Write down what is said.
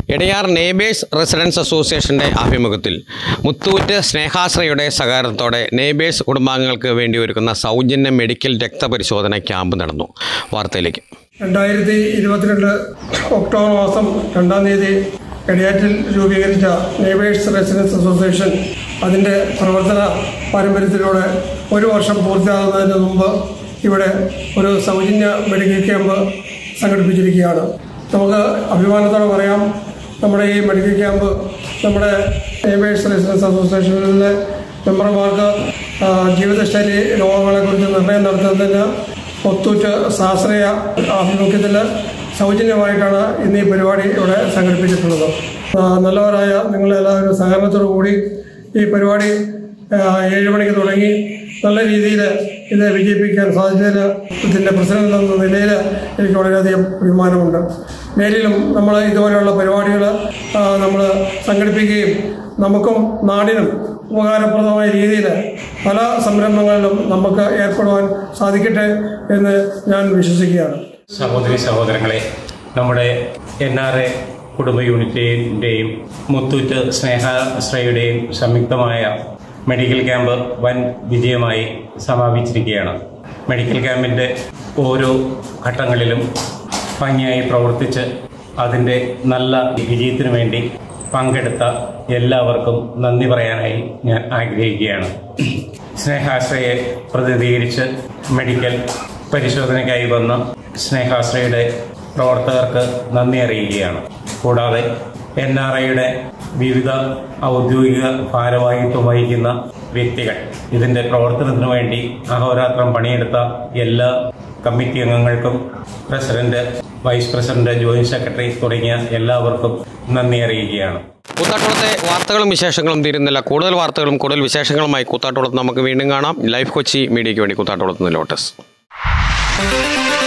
Edayar neighbours residence അസോസിയേഷൻ്റെ ആഭിമുഖ്യത്തിൽ മുത്തൂറ്റ് സ്നേഹാശ്രയുടെ സഹകരണത്തോടെ നെയ്ബേഴ്സ് കുടുംബാംഗങ്ങൾക്ക് വേണ്ടി ഒരുക്കുന്ന സൗജന്യ മെഡിക്കൽ രക്തപരിശോധന ക്യാമ്പ് നടന്നു വാർത്തയിലേക്ക് രണ്ടായിരത്തി ഇരുപത്തിരണ്ട് ഒക്ടോബർ മാസം രണ്ടാം തീയതി എടിയാറ്റിൽ രൂപീകരിച്ച നെയ്ബേഴ്സ് റെസിഡൻസ് അസോസിയേഷൻ അതിൻ്റെ പ്രവർത്തന പാരമ്പര്യത്തിലൂടെ ഒരു വർഷം പൂർത്തിയാകുന്നതിന് മുമ്പ് ഇവിടെ ഒരു സൗജന്യ മെഡിക്കൽ ക്യാമ്പ് സംഘടിപ്പിച്ചിരിക്കുകയാണ് നമുക്ക് അഭിമാനത്തോടെ പറയാം നമ്മുടെ ഈ മെഡിക്കൽ ക്യാമ്പ് നമ്മുടെ നെയ്ബേഴ്സ് റെസിഡൻസ് അസോസിയേഷനിലെ മെമ്പർമാർക്ക് ആ, ജീവിതശൈലി രോഗങ്ങളെക്കുറിച്ച് നിർണ്ണയം നടത്തുന്നതിന് ഒത്തൂറ്റ് ശാസ്ത്രീയ ആഭിമുഖ്യത്തിൽ സൗജന്യമായിട്ടാണ് ഇന്ന് ഈ പരിപാടി ഇവിടെ സംഘടിപ്പിച്ചിട്ടുള്ളത് ആ, നല്ലവരായ നിങ്ങളെല്ലാവരും സഹകരണത്തോടു കൂടി ഈ പരിപാടി ആ, ഏഴ് മണിക്ക് തുടങ്ങി നല്ല രീതിയിൽ ഇത് വിജയിപ്പിക്കാൻ സാധിച്ചതിൽ ഇതിൻ്റെ പ്രസിഡന്റ് എന്ന നിലയിൽ എനിക്ക് വളരെയധികം അഭിമാനമുണ്ട് മേലിലും നമ്മൾ ഇതുപോലെയുള്ള പരിപാടികൾ നമ്മൾ സംഘടിപ്പിക്കുകയും നമുക്കും നാടിനും ഉപകാരപ്രദമായ രീതിയിൽ പല സംരംഭങ്ങളിലും നമുക്ക് ഏർപ്പെടുവാൻ സാധിക്കട്ടെ എന്ന് ഞാൻ വിശ്വസിക്കുകയാണ് സഹോദരി സഹോദരങ്ങളെ നമ്മുടെ എൻ ആർ എ കുടുംബ യൂണിറ്റിൻ്റെയും മുത്തൂറ്റ് സ്നേഹാശ്രയുടെയും സംയുക്തമായ മെഡിക്കൽ ക്യാമ്പ് വൻ വിജയമായി സമാപിച്ചിരിക്കുകയാണ് മെഡിക്കൽ ക്യാമ്പിൻ്റെ ഓരോ ഘട്ടങ്ങളിലും ഭംഗിയായി പ്രവർത്തിച്ച് അതിൻ്റെ നല്ല വിജയത്തിനു വേണ്ടി പങ്കെടുത്ത എല്ലാവർക്കും നന്ദി പറയാനായി ഞാൻ ആഗ്രഹിക്കുകയാണ് സ്നേഹാശ്രയെ പ്രതിനിധീകരിച്ച് മെഡിക്കൽ പരിശോധനയ്ക്കായി വന്ന സ്നേഹാശ്രയുടെ പ്രവർത്തകർക്ക് നന്ദി അറിയിക്കുകയാണ് കൂടാതെ എൻ ആർ ഐയുടെ വിവിധ ഔദ്യോഗിക ഭാരവാഹിത്വം വഹിക്കുന്ന വ്യക്തികൾ ഇതിന്റെ പ്രവർത്തനത്തിനു വേണ്ടി അഹോരാത്രം പണിയെടുത്ത എല്ലാ കമ്മിറ്റി അംഗങ്ങൾക്കും president vice president joint secretary തുടങ്ങിയ എല്ലാവർക്കും നന്ദി അറിയിക്കുകയാണ് കൂത്താട്ടുളത്തെ വാർത്തകളും വിശേഷങ്ങളും തീരുന്നില്ല കൂടുതൽ വാർത്തകളും കൂടുതൽ വിശേഷങ്ങളുമായി കൂത്താട്ടുളത്ത് നമുക്ക് വീണ്ടും കാണാം ലൈഫ് കൊച്ചി മീഡിയയ്ക്ക് വേണ്ടി കൂത്താട്ടുളത്ത് നിന്ന് ലോട്ടസ്